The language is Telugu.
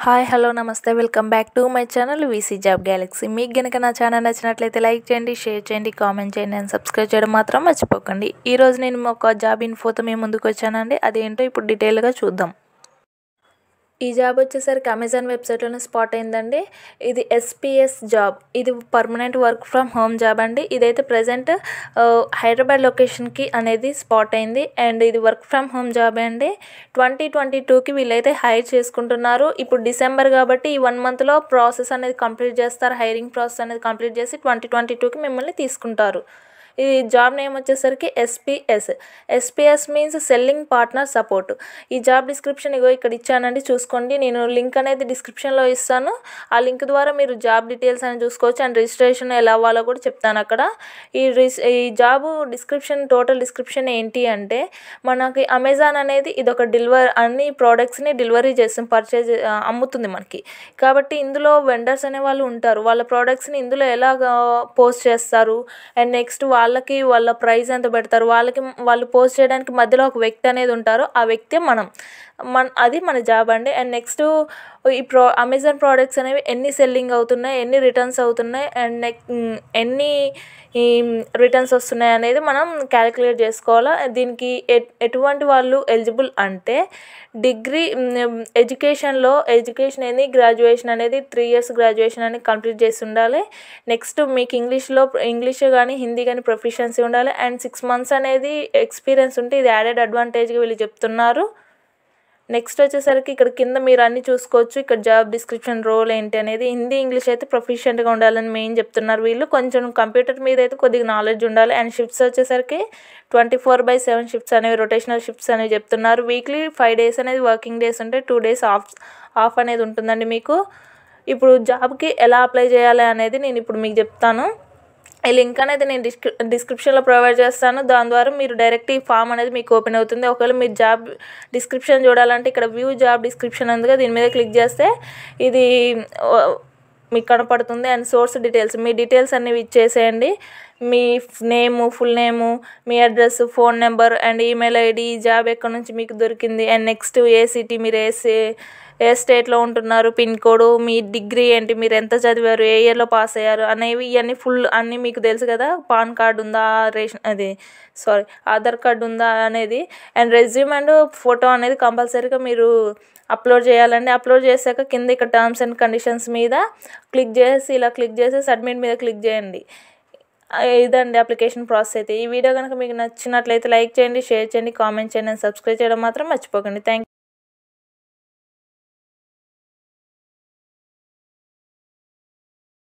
hi hello namaste welcome back to my channel VC job galaxy మీకు గనుక నా ఛానల్ నచ్చినట్లయితే లైక్ చేయండి షేర్ చేయండి కామెంట్ చేయండి అండ్ సబ్స్క్రైబ్ చేయడం మాత్రం మర్చిపోకండి ఈరోజు నేను ఒక జాబ్ ఇన్ఫోతో మేము ముందుకు వచ్చానండి అదేంటో ఇప్పుడు డీటెయిల్గా చూద్దాం ఈ జాబ్ వచ్చేసరికి అమెజాన్ వెబ్సైట్లోనే స్పాట్ అయిందండి ఇది ఎస్పీఎస్ జాబ్ ఇది permanent work from home job అండి ఇదైతే ప్రజెంట్ హైదరాబాద్ లొకేషన్కి అనేది స్పాట్ అయింది అండ్ ఇది వర్క్ ఫ్రమ్ హోమ్ జాబ్ అండి ట్వంటీ ట్వంటీ టూకి వీళ్ళైతే హైర్ చేసుకుంటున్నారు ఇప్పుడు డిసెంబర్ కాబట్టి ఈ వన్ మంత్లో ప్రాసెస్ అనేది కంప్లీట్ చేస్తారు హైరింగ్ ప్రాసెస్ అనేది కంప్లీట్ చేసి ట్వంటీ ట్వంటీ టూకి మిమ్మల్ని తీసుకుంటారు ఈ జాబ్ నేమ్ వచ్చేసరికి SPS SPS means selling partner support ఈ జాబ్ డిస్క్రిప్షన్ ఇగో ఇక్కడ ఇచ్చానండి చూసుకోండి నేను లింక్ అనేది డిస్క్రిప్షన్లో ఇస్తాను ఆ లింక్ ద్వారా మీరు జాబ్ డీటెయిల్స్ అని చూసుకోవచ్చు అండ్ రిజిస్ట్రేషన్ ఎలా అవ్వాలో కూడా చెప్తాను అక్కడ ఈ రిస్ ఈ జాబ్ డిస్క్రిప్షన్ టోటల్ డిస్క్రిప్షన్ ఏంటి అంటే మనకి అమెజాన్ అనేది ఇది ఒక డెలివర్ అన్ని ప్రోడక్ట్స్ని డెలివరీ చేస్తుంది పర్చేజ్ అమ్ముతుంది మనకి కాబట్టి ఇందులో వెండర్స్ అనే వాళ్ళు ఉంటారు వాళ్ళ ప్రోడక్ట్స్ని ఇందులో ఎలా పోస్ట్ చేస్తారు అండ్ నెక్స్ట్ వాళ్ళకి వాళ్ళ ప్రైస్ ఎంత పెడతారు వాళ్ళకి వాళ్ళు పోస్ట్ చేయడానికి మధ్యలో ఒక వ్యక్తి అనేది ఉంటారు ఆ వ్యక్తి మనం మన అది మన జాబ్ అండి అండ్ నెక్స్ట్ ఈ ప్రో అమెజాన్ ప్రోడక్ట్స్ అనేవి ఎన్ని సెల్లింగ్ అవుతున్నాయి ఎన్ని రిటర్న్స్ అవుతున్నాయి అండ్ నెక్ ఎన్ని ఈ రిటర్న్స్ వస్తున్నాయి అనేది మనం క్యాలిక్యులేట్ చేసుకోవాలా దీనికి ఎటువంటి వాళ్ళు ఎలిజిబుల్ అంటే డిగ్రీ ఎడ్యుకేషన్లో ఎడ్యుకేషన్ అనేది గ్రాడ్యుయేషన్ అనేది త్రీ ఇయర్స్ గ్రాడ్యుయేషన్ అనేది కంప్లీట్ చేసి ఉండాలి నెక్స్ట్ మీకు ఇంగ్లీష్లో ఇంగ్లీష్ కానీ హిందీ కానీ ప్రొఫిషియన్సీ ఉండాలి అండ్ సిక్స్ మంత్స్ అనేది ఎక్స్పీరియన్స్ ఉంటే ఇది యాడెడ్ అడ్వాంటేజ్గా వీళ్ళు చెప్తున్నారు నెక్స్ట్ వచ్చేసరికి ఇక్కడ కింద మీరు అన్ని చూసుకోవచ్చు ఇక్కడ జాబ్ డిస్క్రిప్షన్ రోల్ ఏంటి అనేది హిందీ ఇంగ్లీష్ అయితే ప్రొఫిషియెంట్గా ఉండాలని మెయిన్ చెప్తున్నారు వీళ్ళు కొంచెం కంప్యూటర్ మీద అయితే కొద్దిగా నాలెడ్జ్ ఉండాలి అండ్ షిఫ్ట్స్ వచ్చేసరికి twenty four by seven shifts అనేవి రొటేషనల్ షిఫ్ట్స్ అనేవి చెప్తున్నారు వీక్లీ ఫైవ్ డేస్ అనేది వర్కింగ్ డేస్ ఉంటాయి టూ డేస్ ఆఫ్ ఆఫ్ అనేది ఉంటుందండి మీకు ఇప్పుడు జాబ్కి ఎలా అప్లై చేయాలి అనేది నేను ఇప్పుడు మీకు చెప్తాను ఈ లింక్ అనేది నేను డిస్క్రి డిస్క్రిప్షన్లో ప్రొవైడ్ చేస్తాను దాని ద్వారా మీరు డైరెక్ట్ ఈ ఫామ్ అనేది మీకు ఓపెన్ అవుతుంది ఒకవేళ మీరు జాబ్ డిస్క్రిప్షన్ చూడాలంటే ఇక్కడ వ్యూ జాబ్ డిస్క్రిప్షన్ ఉందిగా దీని మీద క్లిక్ చేస్తే ఇది మీకు కనపడుతుంది అండ్ సోర్స్ డీటెయిల్స్ మీ డీటెయిల్స్ అన్ని ఇచ్చేసేయండి మీ నేము ఫుల్ నేము మీ address phone number and email ID job ఎక్కడి నుంచి మీకు దొరికింది అండ్ నెక్స్ట్ ఏ సిటీ మీరు ఏ ఏ స్టేట్లో ఉంటున్నారు పిన్ కోడ్ మీ డిగ్రీ ఏంటి మీరు ఎంత చదివారు ఏ ఇయర్లో పాస్ అయ్యారు అనేవి ఇవన్నీ ఫుల్ అన్నీ మీకు తెలుసు కదా పాన్ కార్డు ఉందా రేషన్ అది సారీ ఆధార్ కార్డు ఉందా అనేది అండ్ రెజ్యూమ్ అండ్ ఫోటో అనేది కంపల్సరీగా మీరు అప్లోడ్ చేయాలండి అప్లోడ్ చేశాక కింద ఇక్కడ టర్మ్స్ అండ్ కండిషన్స్ మీద క్లిక్ చేసి ఇలా క్లిక్ చేసి సబ్మిట్ మీద క్లిక్ చేయండి ఇదండి అప్లికేషన్ ప్రాసెస్ అయితే ఈ వీడియో కనుక మీకు నచ్చినట్లయితే లైక్ చేయండి షేర్ చేయండి కామెంట్ చేయండి సబ్స్క్రైబ్ చేయడం మాత్రం మర్చిపోకండి థ్యాంక్